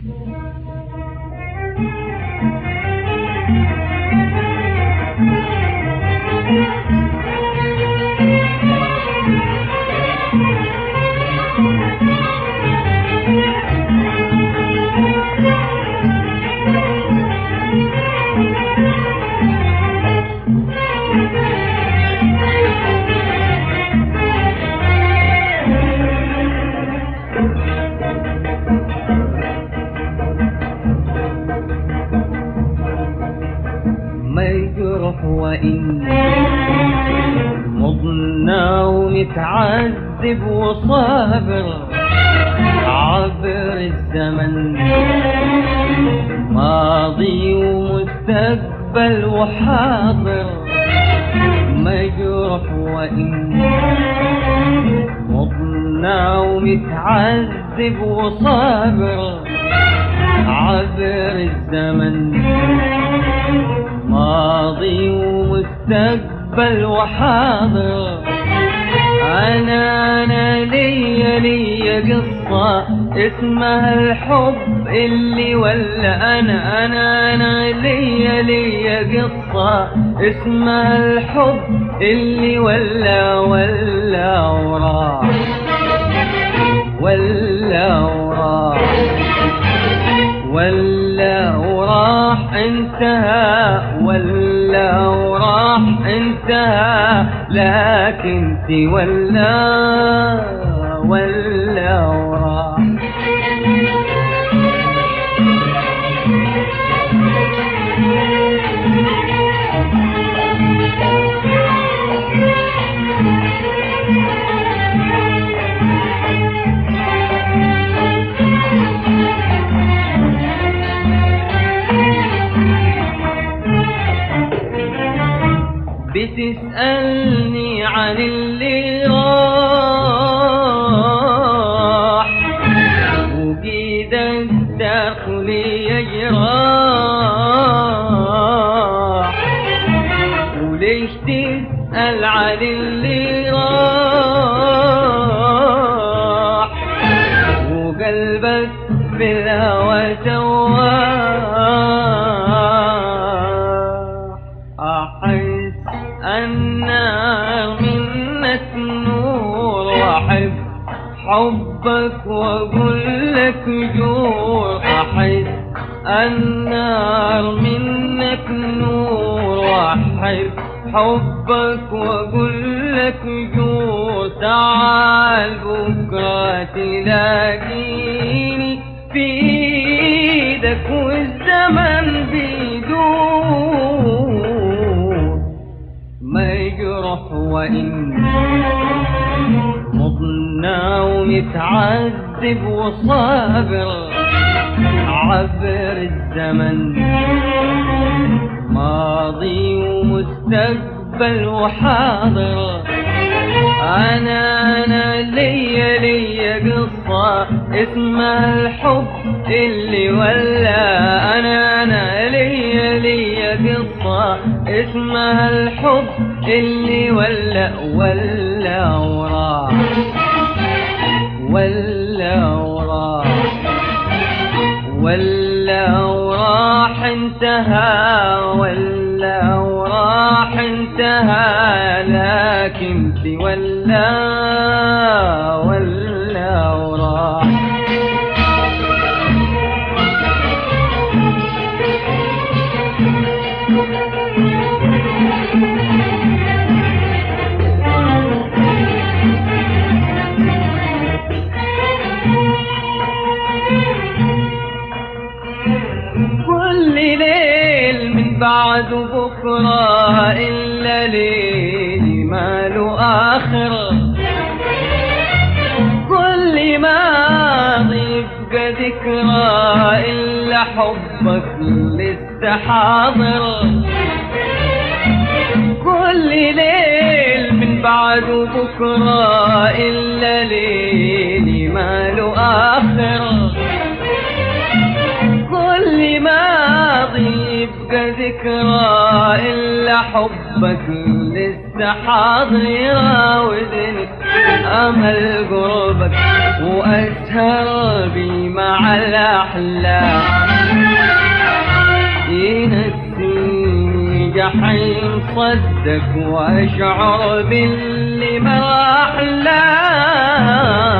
ما يجرح وإن مضنى ومتعذب وصابر عبر الزمن ماضي ومستقبل وحاضر ما يجرح وإن مضنى ومتعذب وصابر عبر الزمن ماضي ومستقبل وحاضر انا انا ليا ليا قصة اسمها الحب اللي ولا انا انا انا ليا ليا قصة اسمها الحب اللي ولا ولا وراح ولا وراح ولا وراح انتهى ولا وراح انتهى لكن تولى ولا وراح بتسألني عن اللي راح وجيدك داخلي يجراح وليش تسأل عن اللي راح وقلبك بالهوى سواح أحس النار منك نور وأحب حبك وأقول لك جور أحس النار منك نور وأحب حبك وأقول لك جور تعال بكرة تلاقيني في ايدك والزمن بيدور ما يجرح وإن مضنى ومتعذب وصابر عبر الزمن ماضي ومستقبل وحاضر انا انا ليا ليا قصة اسمها الحب اللي ولا انا انا ليا ليا قصة اسمها الحب اللي ولا ولا وراح ولا وراح ولا وراح انتهى ولا وراح انتهى لكن ولا ولا وراح كل ليل من بعد بكرة إلا ليل ما له آخر كل ماضي يبقى ذكرى إلا حبك لسه حاضر كل ليل من بعد بكرة إلا ليل ما له آخر كل ماضي يبقى ذكرى إلا على حبك لسه حاضر يراودني امل قربك واسهر بي مع الاحلام ينسيني جحيم صدك واشعر باللي ما احلام